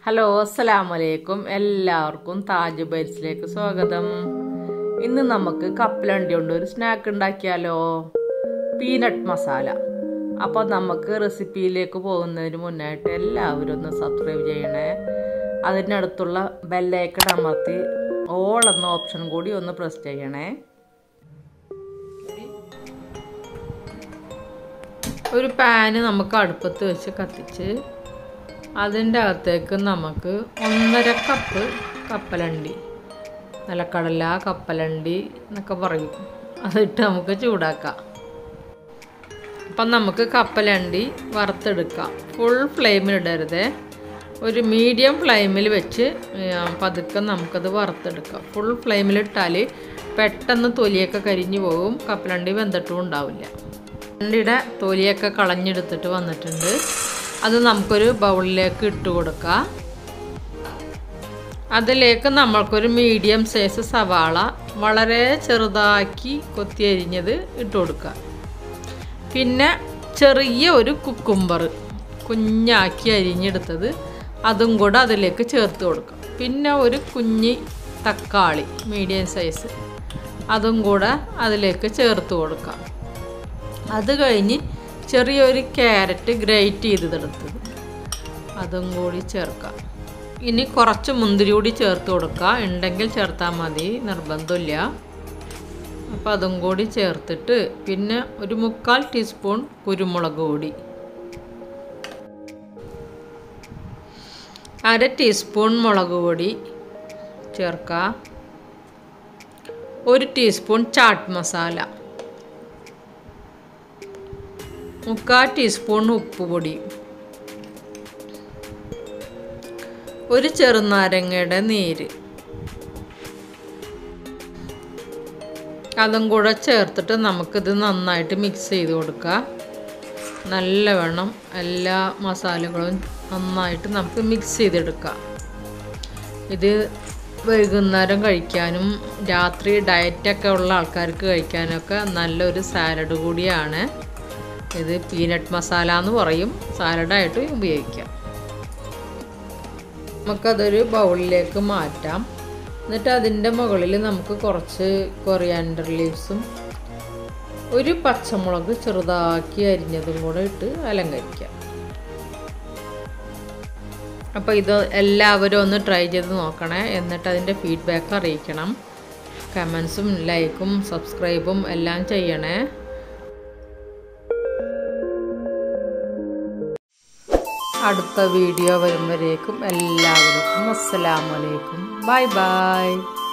hello അസ്സലാമു അലൈക്കും എല്ലാവർക്കും താജ് ബൈറ്റ്സിലേക്ക് സ്വാഗതം ഇന്ന് നമുക്ക് കപ്പലണ്ടി കൊണ്ട് ഒരു സ്നാക്ക് ഉണ്ടാക്കിയാലോ പീനട്ട് മസാല അപ്പോൾ നമുക്ക് റെസിപ്പിയിലേക്ക് പോകുന്നതിന് മുന്നായിട്ട് എല്ലാവരും ഒന്ന് സബ്സ്ക്രൈബ് ചെയ്യണേ അതിനടുത്തുള്ള ബെല്ലൈക്കൺ അമർത്തി ഓൾ എന്ന ഓപ്ഷൻ കൂടി ഒന്ന് പ്രസ് ചെയ്യണേ ഒരു പാന് നമുക്ക് അടുപ്പത്ത് വെച്ച് കത്തിച്ച് അതിൻ്റെ അകത്തേക്ക് നമുക്ക് ഒന്നര കപ്പ് കപ്പലണ്ടി നിലക്കടല കപ്പലണ്ടി എന്നൊക്കെ പറയും അതിട്ട് നമുക്ക് ചൂടാക്കാം അപ്പം നമുക്ക് കപ്പലണ്ടി വറുത്തെടുക്കാം ഫുൾ ഫ്ലെയിമിലിടരുത് ഒരു മീഡിയം ഫ്ലെയിമിൽ വെച്ച് പതുക്കെ നമുക്കത് വറുത്തെടുക്കാം ഫുൾ ഫ്ലെയിമിലിട്ടാൽ പെട്ടെന്ന് തൊലിയൊക്കെ കരിഞ്ഞു പോകും കപ്പലണ്ടി വെന്തിട്ടും ഉണ്ടാവില്ല കപ്പലണ്ടിയുടെ തൊലിയൊക്കെ കളഞ്ഞെടുത്തിട്ട് വന്നിട്ടുണ്ട് അത് നമുക്കൊരു ബൗളിലേക്ക് ഇട്ട് കൊടുക്കാം അതിലേക്ക് നമ്മൾക്കൊരു മീഡിയം സൈസ് സവാള വളരെ ചെറുതാക്കി കൊത്തി അരിഞ്ഞത് ഇട്ട് കൊടുക്കുക പിന്നെ ചെറിയ ഒരു കുക്കുംബർ കുഞ്ഞാക്കി അരിഞ്ഞെടുത്തത് അതും കൂടെ അതിലേക്ക് ചേർത്ത് കൊടുക്കുക പിന്നെ ഒരു കുഞ്ഞി തക്കാളി മീഡിയം സൈസ് അതും കൂടെ അതിലേക്ക് ചേർത്ത് കൊടുക്കാം അത് കഴിഞ്ഞ് ചെറിയൊരു ക്യാരറ്റ് ഗ്രേറ്റ് ചെയ്തതെടുത്തത് അതും കൂടി ചേർക്കാം ഇനി കുറച്ച് മുന്തിരി കൂടി ചേർത്ത് കൊടുക്കുക ഉണ്ടെങ്കിൽ ചേർത്താൽ മതി നിർബന്ധമില്ല അപ്പോൾ അതും കൂടി ചേർത്തിട്ട് പിന്നെ ഒരു മുക്കാൽ ടീസ്പൂൺ കുരുമുളക് പൊടി അര ടീസ്പൂൺ മുളക് പൊടി ചേർക്കുക ഒരു ടീസ്പൂൺ ചാട്ട് മസാല മുക്കാൽ ടീസ്പൂൺ ഉപ്പ് പൊടി ഒരു ചെറുനാരങ്ങയുടെ നീര് അതും കൂടെ ചേർത്തിട്ട് നമുക്കിത് നന്നായിട്ട് മിക്സ് ചെയ്ത് കൊടുക്കുക നല്ലവണ്ണം എല്ലാ മസാലകളും നന്നായിട്ട് നമുക്ക് മിക്സ് ചെയ്തെടുക്കാം ഇത് വൈകുന്നേരം കഴിക്കാനും രാത്രി ഡയറ്റൊക്കെ ഉള്ള ആൾക്കാർക്ക് കഴിക്കാനൊക്കെ നല്ലൊരു സാലഡ് കൂടിയാണ് ഇത് പീനട്ട് മസാല എന്ന് പറയും സാലഡായിട്ട് ഉപയോഗിക്കാം നമുക്കതൊരു ബൗളിലേക്ക് മാറ്റാം എന്നിട്ട് അതിൻ്റെ മുകളിൽ നമുക്ക് കുറച്ച് കൊറിയാൻഡർ ലീവ്സും ഒരു പച്ചമുളക് ചെറുതാക്കി അരിഞ്ഞതും കൂടെ ഇട്ട് അലങ്കരിക്കാം അപ്പോൾ ഇത് എല്ലാവരും ഒന്ന് ട്രൈ ചെയ്ത് നോക്കണേ എന്നിട്ട് അതിൻ്റെ ഫീഡ്ബാക്ക് അറിയിക്കണം കമൻസും ലൈക്കും സബ്സ്ക്രൈബും എല്ലാം ചെയ്യണേ അടുത്ത വീഡിയോ വരുമ്പോഴേക്കും എല്ലാവർക്കും അസ്സലാമലൈക്കും ബൈ ബൈ